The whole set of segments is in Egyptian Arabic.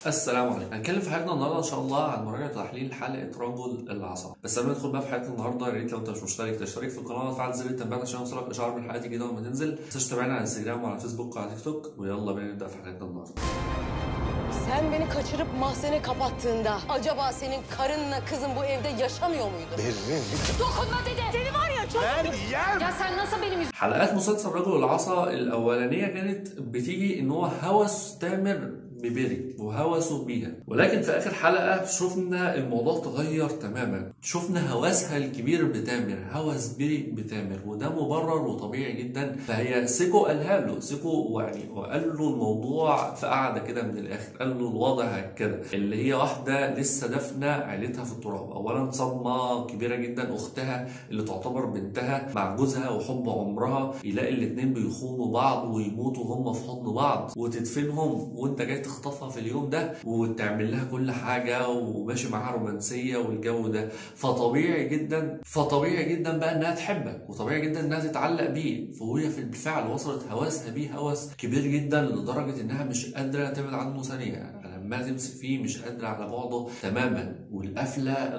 السلام عليكم هنتكلم في حلقتنا النهارده ان شاء الله عن مراجعه وتحليل حلقه رجل العصا بس قبل ما ندخل بقى في حلقه النهارده يا ريت لو انت مش مشترك تشترك في القناه وتفعل زر التنبيهات عشان يوصلك اشعار من حلقاتي جديده لما تنزل ما تنساش تتابعنا على انستجرام وعلى فيسبوك وعلى تيك توك ويلا بينا نبدا في حلقتنا النهارده Sen beni kaçırıp mahzene kapattığında acaba senin karınla kızın bu evde yaşamıyor muydu? Dokunma dedi. Seni var ya çok... Ya sen nasıl benim yüzümden حلقات مسلسل رجل العصا الاولانيه كانت بتيجي ان هو هوس تامر ببيري وهوسه بيها ولكن في اخر حلقه شفنا الموضوع تغير تماما شفنا هوسها الكبير بتامر هوس بيري بتامر وده مبرر وطبيعي جدا فهي سيكو قالها له سيكو يعني وقال له الموضوع في قعده كده من الاخر قال له الوضع كده اللي هي واحده لسه دافنه عيلتها في التراب اولا صدمه كبيره جدا اختها اللي تعتبر بنتها مع جوزها وحب عمرها يلاقي الاتنين بيخونوا بعض ويموتوا هم في حضن بعض وتدفنهم وانت جاي تخطفها في اليوم ده وتعمل لها كل حاجه وماشي معاها رومانسيه والجو ده فطبيعي جدا فطبيعي جدا بقى انها تحبك وطبيعي جدا انها تتعلق بيه فهي في بالفعل وصلت هوسها بيه هوس كبير جدا لدرجه انها مش قادره تبعد عنه ثانيه لما تمسك فيه مش قادره على بعده تماما والقفله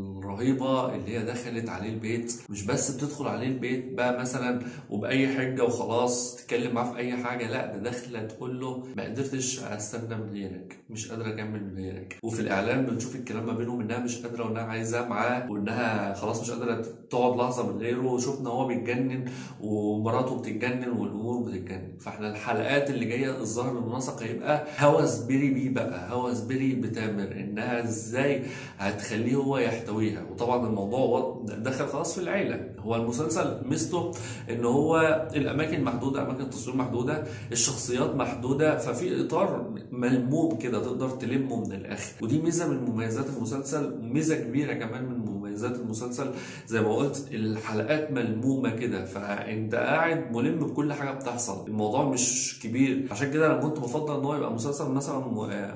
الرهيبه اللي هي دخلت عليه البيت مش بس بتدخل عليه البيت بقى مثلا وباي حجه وخلاص تتكلم معاه في اي حاجه لا ده داخله تقول له ما قدرتش استنى من غيرك مش قادره اكمل من غيرك وفي الاعلان بنشوف الكلام ما بينهم انها مش قادره وانها عايزاه معاه وانها خلاص مش قادره تقعد لحظه من غيره وشفنا هو بيتجنن ومراته بتتجنن والامور بتتجنن فاحنا الحلقات اللي جايه الظاهر المنسق هيبقى هوس بيري بيه بقى هوس بيري بتامر انها ازاي هتخليه هو يحتويها وطبعا الموضوع دخل خلاص في العيله هو المسلسل ميزته ان هو الاماكن محدوده اماكن التصوير محدوده الشخصيات محدوده ففي اطار ملموم كده تقدر تلمه من الاخر ودي ميزه من مميزات المسلسل ميزه كبيره كمان من مميزات المسلسل زي ما قلت الحلقات ملمومه كده فانت قاعد ملم بكل حاجه بتحصل الموضوع مش كبير عشان كده انا كنت بفضل ان هو يبقى مسلسل مثلا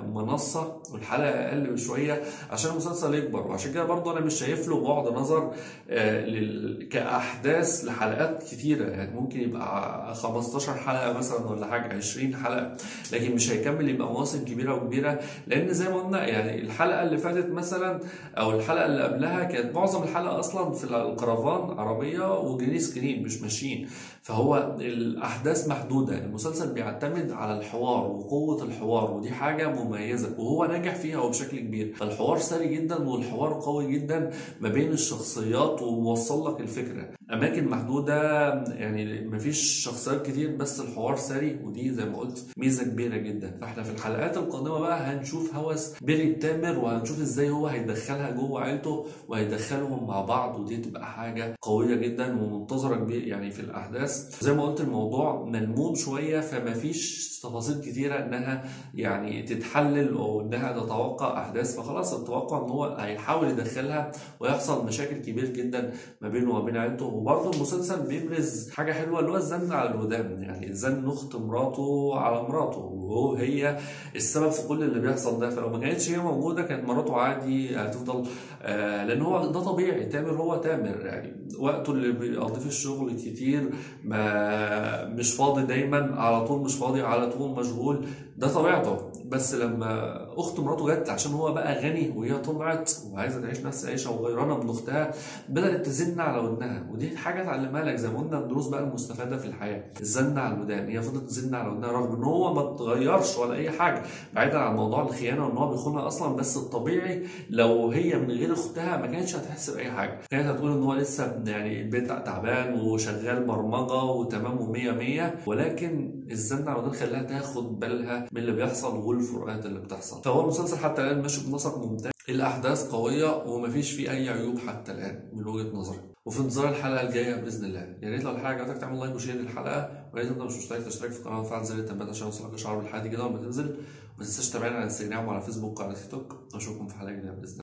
منصه والحلقه اقل بشويه عشان المسلسل يكبر وعشان كده برضه انا مش شايف له بعد نظر آه لل... كاحداث لحلقات كتيره يعني ممكن يبقى 15 حلقه مثلا ولا حاجه 20 حلقه لكن مش هيكمل يبقى مواسم كبيره وكبيره لان زي ما قلنا يعني الحلقه اللي فاتت مثلا او الحلقه اللي قبلها كانت معظم الحلقه اصلا في الكرفان عربيه وجرين سكرين مش ماشيين فهو الاحداث محدوده المسلسل بيعتمد على الحوار وقوه الحوار ودي حاجه مميزه وهو ناجح فيها وبشكل كبير فالحوار سري جدا والحوار قوي جدا ما بين الشخصيات وموصل لك الفكره اماكن محدوده يعني مفيش شخصيات كتير بس الحوار سري ودي زي ما قلت ميزه كبيره جدا فاحنا في الحلقات القادمه بقى هنشوف هوس بيري التامر وهنشوف ازاي هو هيدخلها جوه عيلته وهيدخلهم مع بعض ودي تبقى حاجه قويه جدا ومنتظره كبير يعني في الاحداث زي ما قلت الموضوع ملموم شويه فما فيش تفاصيل كتيره انها يعني تتحلل او انها تتوقع احداث فخلاص التوقع ان هو هيحاول يدخلها ويحصل مشاكل كبير جدا ما بينه وما بين عيلته وبرضه المسلسل بيبرز حاجه حلوه اللي هو الزن على الودان يعني زن اخت مراته على مراته وهو هي السبب في كل اللي بيحصل ده فلو ما كانتش هي موجوده كانت مراته عادي هتفضل آه لان هو ده طبيعي تامر هو تامر يعني وقته اللي بيقضيه في الشغل كتير ما مش فاضي دايما على طول مش فاضي على طول مشغول ده طبيعته بس لما اخت مراته جت عشان هو بقى غني وهي طلعت وعايزه تعيش نفس عيشه وغيرانه من اختها بدات تزن على ودنها ودي حاجه اتعلمها لك زي ما قلنا الدروس بقى المستفاده في الحياه الزن على الودان هي فضلت تزن على ودنها رغم ان هو ما اتغيرش ولا اي حاجه بعيدا عن موضوع الخيانه وان هو بيخونها اصلا بس الطبيعي لو هي من غير اختها ما كانتش هتحس باي حاجه كانت هتقول ان هو لسه يعني البيت تعبان وشغال برمجه وتمام ومية مية ولكن الزن على الودان خلاها تاخد بالها من اللي بيحصل والفروقات اللي بتحصل فهو المسلسل حتى الان ماشي بنسق ممتاز الاحداث قويه ومفيش فيه اي عيوب حتى الان من وجهه نظري وفي انتظار الحلقه الجايه باذن الله يا ريت لو الحلقه عجبتك تعمل لايك وشير للحلقه ويا ريت انت مش مشترك تشترك في القناه وتفعل زر التنبيهات عشان يوصلك اشعار بالحلقه دي كده لما تنزل وما تنساش تتابعنا على انستجرام وعلى فيسبوك وعلى تيك توك اشوفكم في حلقه جديده باذن الله